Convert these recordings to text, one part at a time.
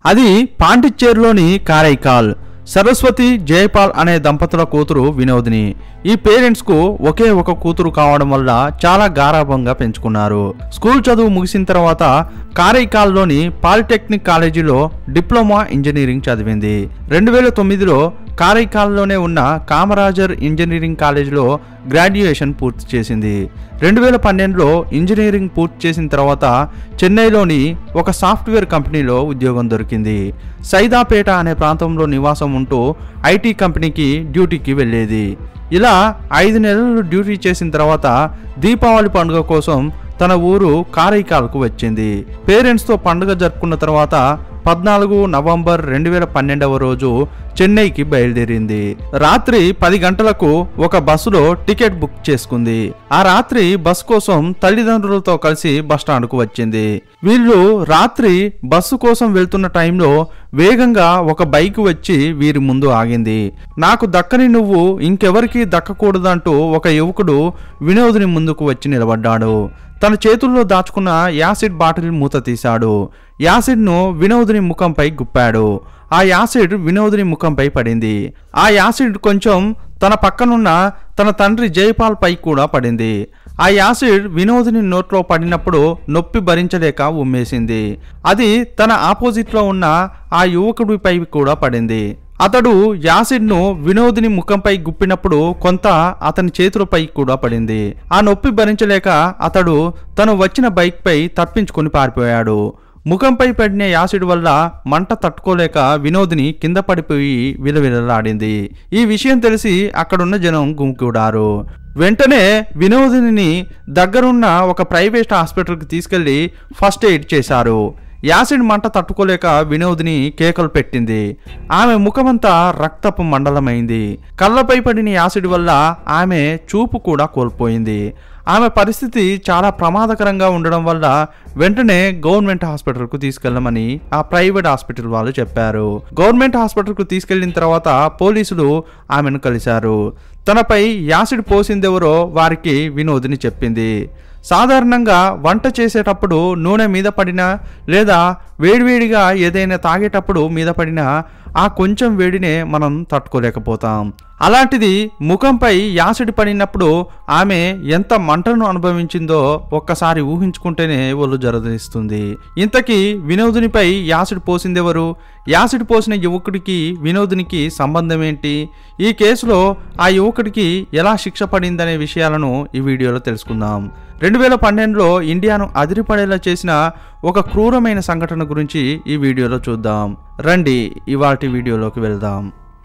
అది పాండిచ్చేరిలోని కారైకాల్ సరస్వతి జయపాల్ అనే దంపతుల కూతురు వినోదిని ఈ పేరెంట్స్ కు ఒకే ఒక కూతురు కావడం వల్ల చాలా గారాభంగా పెంచుకున్నారు స్కూల్ చదువు ముగిసిన తర్వాత కారైకాల్లోని పాలిటెక్నిక్ కాలేజీలో డిప్లొమా ఇంజనీరింగ్ చదివింది రెండు వేల తొమ్మిదిలో కారైకాల్లోనే ఉన్న కామరాజర్ ఇంజనీరింగ్ కాలేజీలో గ్రాడ్యుయేషన్ పూర్తి చేసింది రెండు వేల పన్నెండులో ఇంజనీరింగ్ పూర్తి చేసిన తర్వాత చెన్నైలోని ఒక సాఫ్ట్వేర్ కంపెనీలో ఉద్యోగం దొరికింది సైదాపేట అనే ప్రాంతంలో నివాసం ఉంటూ ఐటీ కంపెనీకి డ్యూటీకి వెళ్ళేది ఇలా ఐదు నెలలు డ్యూటీ చేసిన తర్వాత దీపావళి పండుగ కోసం తన ఊరు కారైకాల్కు వచ్చింది పేరెంట్స్తో పండుగ జరుపుకున్న తర్వాత పద్నాలుగు నవంబర్ రెండు వేల పన్నెండవ రోజు చెన్నైకి బయలుదేరింది రాత్రి పది గంటలకు ఒక బస్సులో టికెట్ బుక్ చేసుకుంది ఆ రాత్రి బస్ కోసం తల్లిదండ్రులతో కలిసి బస్టాండ్కు వచ్చింది వీళ్ళు రాత్రి బస్సు కోసం వెళ్తున్న టైంలో వేగంగా ఒక బైక్ వచ్చి వీరి ముందు ఆగింది నాకు దక్కని నువ్వు ఇంకెవరికి దక్కకూడదంటూ ఒక యువకుడు వినోదుని ముందుకు వచ్చి నిలబడ్డాడు తన చేతుల్లో దాచుకున్న యాసిడ్ బాటిల్ మూత తీశాడు యాసిడ్ను వినోదుని ముఖంపై గుప్పాడు ఆ యాసిడ్ వినోదుని ముఖంపై పడింది ఆ యాసిడ్ కొంచెం తన పక్కనున్న తన తండ్రి జైపాల్ పై కూడా పడింది ఆ యాసిడ్ వినోదిని నోట్లో పడినప్పుడు నొప్పి భరించలేక ఉమ్మేసింది అది తన ఆపోజిట్లో ఉన్న ఆ యువకుడిపై కూడా పడింది అతడు యాసిడ్ను వినోదిని ముఖంపై గుప్పినప్పుడు కొంత అతని చేతులపై కూడా పడింది ఆ నొప్పి భరించలేక అతడు తను వచ్చిన బైక్పై తప్పించుకొని పారిపోయాడు ముఖంపై పడిన యాసిడ్ వల్ల మంట తట్టుకోలేక వినోదిని కింద పడిపోయి విలవిలలాడింది ఈ విషయం తెలిసి అక్కడున్న జనం గుమికూడారు వెంటనే వినోదిని దగ్గరున్న ఒక ప్రైవేట్ హాస్పిటల్కి తీసుకెళ్లి ఫస్ట్ ఎయిడ్ చేశారు యాసిడ్ మంట తట్టుకోలేక వినోదిని కేకలు పెట్టింది ఆమె ముఖమంతా రక్తపు మండలమైంది కళ్ళపై పడిన యాసిడ్ వల్ల ఆమె చూపు కూడా కోల్పోయింది ఆమె పరిస్థితి చాలా ప్రమాదకరంగా ఉండడం వల్ల వెంటనే గవర్నమెంట్ హాస్పిటల్కు తీసుకెళ్ళమని ఆ ప్రైవేట్ హాస్పిటల్ వాళ్ళు చెప్పారు గవర్నమెంట్ హాస్పిటల్కు తీసుకెళ్లిన తర్వాత పోలీసులు ఆమెను కలిశారు తనపై యాసిడ్ పోసిందెవరో వారికి వినోదిని చెప్పింది సాధారణంగా వంట చేసేటప్పుడు నూనె మీద పడినా లేదా వేడివేడిగా ఏదైనా తాగేటప్పుడు మీద పడినా ఆ కొంచెం వేడినే మనం తట్టుకోలేకపోతాం అలాంటిది ముఖంపై యాసిడ్ పడినప్పుడు ఆమె ఎంత మంటను అనుభవించిందో ఒక్కసారి ఊహించుకుంటేనే ఒళ్ళు జరదనిస్తుంది ఇంతకీ వినోదునిపై యాసిడ్ పోసిందెవరు యాసిడ్ పోసిన యువకుడికి వినోదునికి సంబంధం ఏంటి ఈ కేసులో ఆ యువకుడికి ఎలా శిక్ష పడిందనే విషయాలను ఈ వీడియోలో తెలుసుకుందాం రెండు వేల పన్నెండులో ఇండియాను అదిరిపడేలా చేసిన ఒక క్రూరమైన సంఘటన గురించి ఈ వీడియోలో చూద్దాం రండి ఇవాటి వీడియోలోకి వెళ్దాం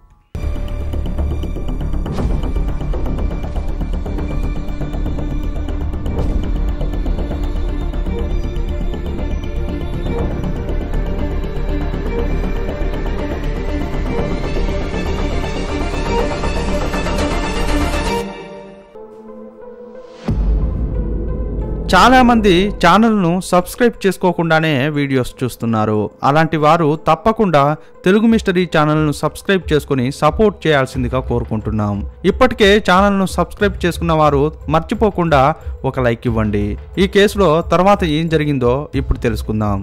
చాలామంది ఛానల్ను సబ్స్క్రైబ్ చేసుకోకుండానే వీడియోస్ చూస్తున్నారు అలాంటి వారు తప్పకుండా తెలుగు మిస్టరీ ఛానల్ను సబ్స్క్రైబ్ చేసుకుని సపోర్ట్ చేయాల్సిందిగా కోరుకుంటున్నాం ఇప్పటికే ఛానల్ను సబ్స్క్రైబ్ చేసుకున్న వారు మర్చిపోకుండా ఒక లైక్ ఇవ్వండి ఈ కేసులో తర్వాత ఏం జరిగిందో ఇప్పుడు తెలుసుకుందాం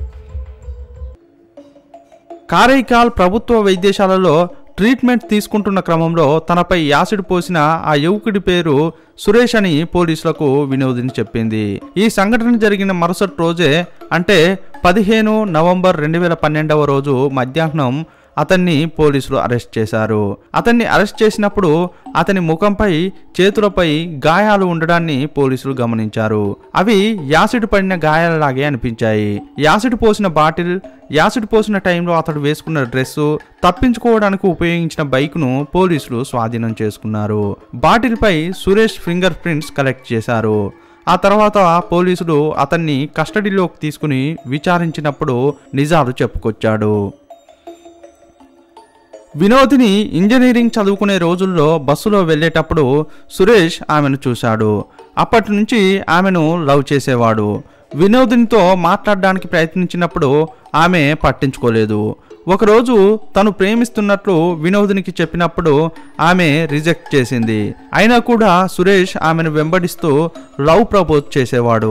కారైకాల్ ప్రభుత్వ వైద్యశాలలో ట్రీట్మెంట్ తీసుకుంటున్న క్రమంలో తనపై యాసిడ్ పోసిన ఆ యువకుడి పేరు సురేష్ అని పోలీసులకు వినోదిని చెప్పింది ఈ సంఘటన జరిగిన మరుసటి రోజే అంటే పదిహేను నవంబర్ రెండు వేల పన్నెండవ రోజు మధ్యాహ్నం అతన్ని పోలీసులు అరెస్ట్ చేశారు అతన్ని అరెస్ట్ చేసినప్పుడు అతని ముఖంపై చేతులపై గాయాలు ఉండడాన్ని పోలీసులు గమనించారు అవి యాసిడ్ పడిన గాయాలలాగే అనిపించాయి యాసిడ్ పోసిన బాటిల్ యాసిడ్ పోసిన టైంలో అతడు వేసుకున్న డ్రెస్సు తప్పించుకోవడానికి ఉపయోగించిన బైక్ను పోలీసులు స్వాధీనం చేసుకున్నారు బాటిల్పై సురేష్ ఫింగర్ ప్రింట్స్ కలెక్ట్ చేశారు ఆ తర్వాత పోలీసులు అతన్ని కస్టడీలోకి తీసుకుని విచారించినప్పుడు నిజాలు చెప్పుకొచ్చాడు వినోదిని ఇంజనీరింగ్ చదువుకునే రోజుల్లో బస్సులో వెళ్ళేటప్పుడు సురేష్ ఆమెను చూశాడు అప్పటి నుంచి ఆమెను లవ్ చేసేవాడు వినోదినితో మాట్లాడడానికి ప్రయత్నించినప్పుడు ఆమె పట్టించుకోలేదు ఒకరోజు తను ప్రేమిస్తున్నట్లు వినోదినికి చెప్పినప్పుడు ఆమె రిజెక్ట్ చేసింది అయినా కూడా సురేష్ ఆమెను వెంబడిస్తూ లవ్ ప్రపోజ్ చేసేవాడు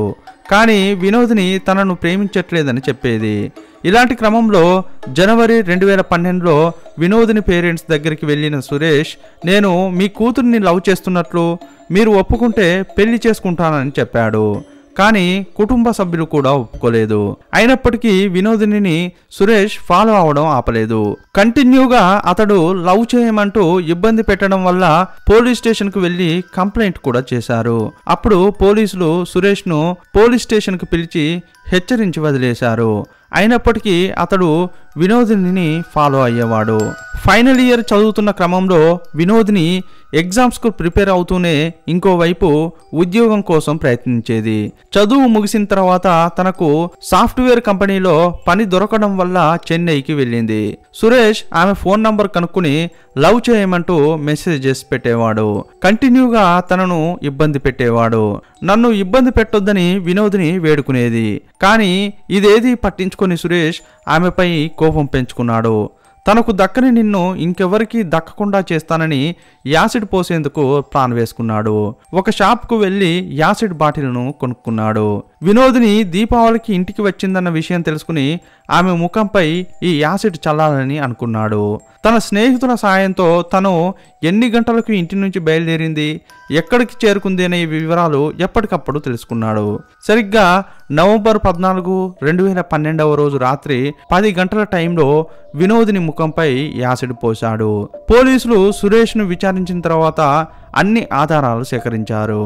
కానీ వినోద్ని తనను ప్రేమించట్లేదని చెప్పేది ఇలాంటి క్రమంలో జనవరి రెండు వేల పన్నెండులో వినోద్ని పేరెంట్స్ దగ్గరికి వెళ్ళిన సురేష్ నేను మీ కూతుర్ని లవ్ చేస్తున్నట్లు మీరు ఒప్పుకుంటే పెళ్లి చేసుకుంటానని చెప్పాడు కానీ కుటుంబ సభ్యులు కూడా ఒప్పుకోలేదు అయినప్పటికీ వినోదిని సురేష్ ఫాలో అవడం ఆపలేదు కంటిన్యూగా అతడు లవ్ చేయమంటూ ఇబ్బంది పెట్టడం వల్ల పోలీస్ స్టేషన్ కు వెళ్లి కంప్లైంట్ కూడా చేశారు అప్పుడు పోలీసులు సురేష్ ను పోలీస్ స్టేషన్ కు పిలిచి హెచ్చరించి వదిలేశారు అయినప్పటికీ అతడు వినోదిని ఫాలో అయ్యేవాడు ఫైనల్ ఇయర్ చదువుతున్న క్రమంలో వినోదిని ఎగ్జామ్స్కు ప్రిపేర్ అవుతూనే ఇంకోవైపు ఉద్యోగం కోసం ప్రయత్నించేది చదువు ముగిసిన తర్వాత తనకు సాఫ్ట్వేర్ కంపెనీలో పని దొరకడం వల్ల చెన్నైకి వెళ్ళింది సురేష్ ఆమె ఫోన్ నంబర్ కనుక్కుని లవ్ చేయమంటూ మెసేజెస్ పెట్టేవాడు కంటిన్యూగా తనను ఇబ్బంది పెట్టేవాడు నన్ను ఇబ్బంది పెట్టొద్దని వినోద్ని వేడుకునేది కానీ ఇదేది పట్టించుకొని సురేష్ ఆమెపై కోపం పెంచుకున్నాడు తనకు దక్కని నిన్ను ఇంకెవరికి దక్కకుండా చేస్తానని యాసిడ్ పోసేందుకు ప్లాన్ వేసుకున్నాడు ఒక షాప్కు వెళ్ళి యాసిడ్ బాటిల్ను కొనుక్కున్నాడు వినోదిని దీపావళికి ఇంటికి వచ్చిందన్న విషయం తెలుసుకుని ఆమె ముఖంపై ఈ యాసిడ్ చల్లాలని అనుకున్నాడు తన స్నేహితుల సాయంతో తను ఎన్ని గంటలకు ఇంటి నుంచి బయలుదేరింది ఎక్కడికి చేరుకుంది అనే వివరాలు ఎప్పటికప్పుడు తెలుసుకున్నాడు సరిగ్గా నవంబర్ పద్నాలుగు రెండు వేల పన్నెండవ రోజు రాత్రి పది గంటల టైంలో వినోదిని ముఖంపై యాసిడ్ పోశాడు పోలీసులు సురేష్ను విచారించిన తర్వాత అన్ని ఆధారాలు సేకరించారు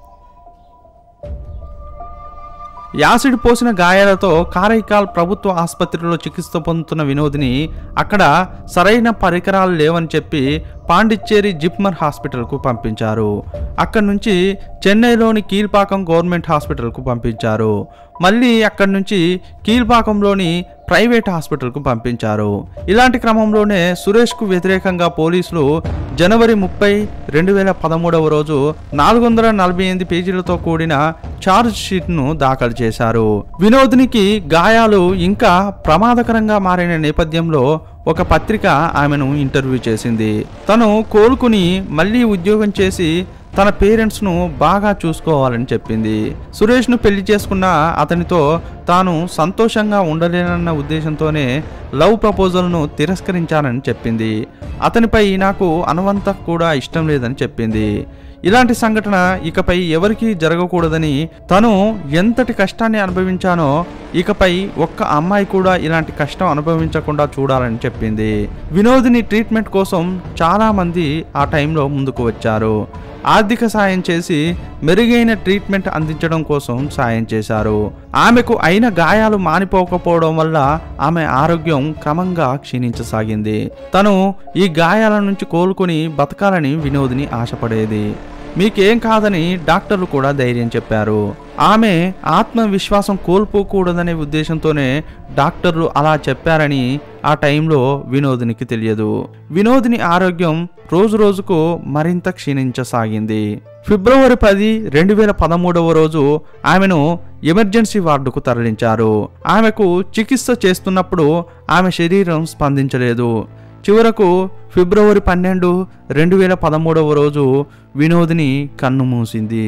యాసిడ్ పోసిన గాయాలతో కారైకాల్ ప్రభుత్వ ఆసుపత్రిలో చికిత్స పొందుతున్న వినోదిని అక్కడ సరైన పరికరాలు లేవని చెప్పి పాండిచ్చేరి జిప్మర్ హాస్పిటల్కు పంపించారు అక్కడి నుంచి చెన్నైలోని కీల్పాకం గవర్నమెంట్ హాస్పిటల్కు పంపించారు మళ్ళీ అక్కడి నుంచి కీల్పాకంలోని ప్రైవేట్ హాస్పిటల్కు పంపించారు ఇలాంటి క్రమంలోనే సురేష్కు వ్యతిరేకంగా పోలీసులు జనవరి ముప్పై రెండు వేల పదమూడవ రోజు నాలుగు వందల నలభై ఎనిమిది పేజీలతో కూడిన ఛార్జ్ షీట్ను దాఖలు చేశారు వినోద్నికి గాయాలు ఇంకా ప్రమాదకరంగా మారిన నేపథ్యంలో ఒక పత్రిక ఆమెను ఇంటర్వ్యూ చేసింది తను కోలుకుని మళ్ళీ ఉద్యోగం చేసి తన పేరెంట్స్ను బాగా చూసుకోవాలని చెప్పింది సురేష్ను పెళ్లి చేసుకున్న అతనితో తాను సంతోషంగా ఉండలేనన్న ఉద్దేశంతోనే లవ్ ప్రపోజల్ను తిరస్కరించానని చెప్పింది అతనిపై నాకు అనువంత కూడా ఇష్టం లేదని చెప్పింది ఇలాంటి సంఘటన ఇకపై ఎవరికీ జరగకూడదని తను ఎంతటి కష్టాన్ని అనుభవించానో ఇకపై ఒక్క అమ్మాయి కూడా ఇలాంటి కష్టం అనుభవించకుండా చూడాలని చెప్పింది వినోదిని ట్రీట్మెంట్ కోసం చాలా మంది ఆ టైంలో ముందుకు వచ్చారు ఆర్థిక సాయం చేసి మెరుగైన ట్రీట్మెంట్ అందించడం కోసం సాయం చేశారు ఆమెకు అయిన గాయాలు మానిపోకపోవడం వల్ల ఆమె ఆరోగ్యం క్రమంగా క్షీణించసాగింది తను ఈ గాయాల నుంచి కోలుకొని బతకాలని వినోదిని ఆశపడేది మీకేం కాదని డాక్టర్లు కూడా ధైర్యం చెప్పారు ఆమె ఆత్మవిశ్వాసం కోల్పోకూడదనే ఉద్దేశంతోనే డాక్టర్లు అలా చెప్పారని ఆ టైంలో వినోదినికి తెలియదు వినోదిని ఆరోగ్యం రోజు రోజుకు మరింత క్షీణించసాగింది ఫిబ్రవరి పది రెండు వేల పదమూడవ రోజు ఆమెను ఎమర్జెన్సీ వార్డుకు తరలించారు ఆమెకు చికిత్స చేస్తున్నప్పుడు ఆమె శరీరం స్పందించలేదు చివరకు ఫిబ్రవరి పన్నెండు రెండు వేల పదమూడవ రోజు వినోదిని కన్ను మూసింది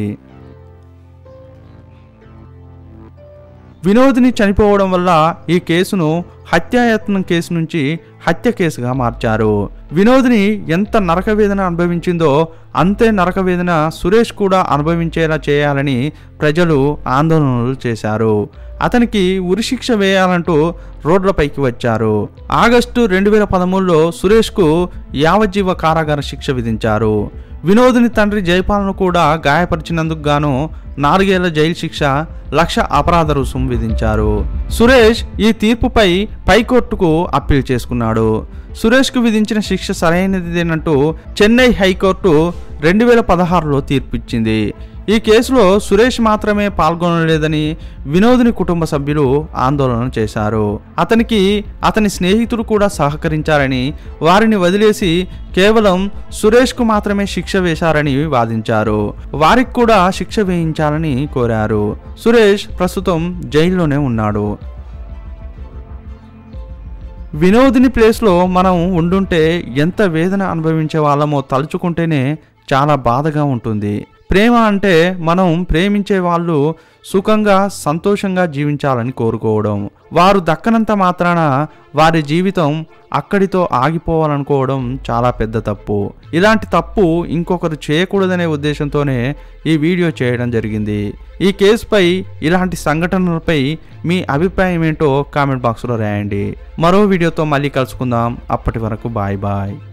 వినోదిని చనిపోవడం వల్ల ఈ కేసును హత్యాయత్నం కేసు నుంచి హత్య కేసుగా మార్చారు వినోదిని ఎంత నరకవేదన అనుభవించిందో అంతే నరకవేదన సురేష్ కూడా అనుభవించేలా చేయాలని ప్రజలు ఆందోళనలు చేశారు అతనికి ఉరిశిక్ష వేయాలంటూ రోడ్లపైకి వచ్చారు ఆగస్టు రెండు వేల పదమూడులో సురేష్కు యావజ్జీవ కారాగార శిక్ష విధించారు వినోదిని తండ్రి జైపాల్ను కూడా గాయపరిచినందుకు గాను నాలుగేళ్ల జైలు శిక్ష లక్ష అపరాధ రుసుం విధించారు సురేష్ ఈ తీర్పుపై పైకోర్టుకు అప్పీల్ చేసుకున్నాడు సురేష్కు విధించిన శిక్ష సరైనదేనంటూ చెన్నై హైకోర్టు రెండు వేల పదహారులో తీర్పు ఇచ్చింది ఈ కేసులో సురేష్ మాత్రమే పాల్గొనలేదని వినోదుని కుటుంబ సభ్యులు ఆందోళన చేశారు అతనికి అతని స్నేహితులు కూడా సహకరించారని వారిని వదిలేసి కేవలం సురేష్కు మాత్రమే శిక్ష వేశారని వాదించారు వారికి కూడా శిక్ష వేయించాలని కోరారు సురేష్ ప్రస్తుతం జైల్లోనే ఉన్నాడు వినోదిని ప్లేస్లో మనం ఉండుంటే ఎంత వేదన అనుభవించే వాళ్ళమో తలుచుకుంటేనే చాలా బాధగా ఉంటుంది ప్రేమ అంటే మనం ప్రేమించే వాళ్ళు సుఖంగా సంతోషంగా జీవించాలని కోరుకోవడం వారు దక్కనంత మాత్రాన వారి జీవితం అక్కడితో ఆగిపోవాలనుకోవడం చాలా పెద్ద తప్పు ఇలాంటి తప్పు ఇంకొకరు చేయకూడదనే ఉద్దేశంతోనే ఈ వీడియో చేయడం జరిగింది ఈ కేసుపై ఇలాంటి సంఘటనలపై మీ అభిప్రాయం ఏంటో కామెంట్ బాక్స్లో రాయండి మరో వీడియోతో మళ్ళీ కలుసుకుందాం అప్పటి వరకు బాయ్ బాయ్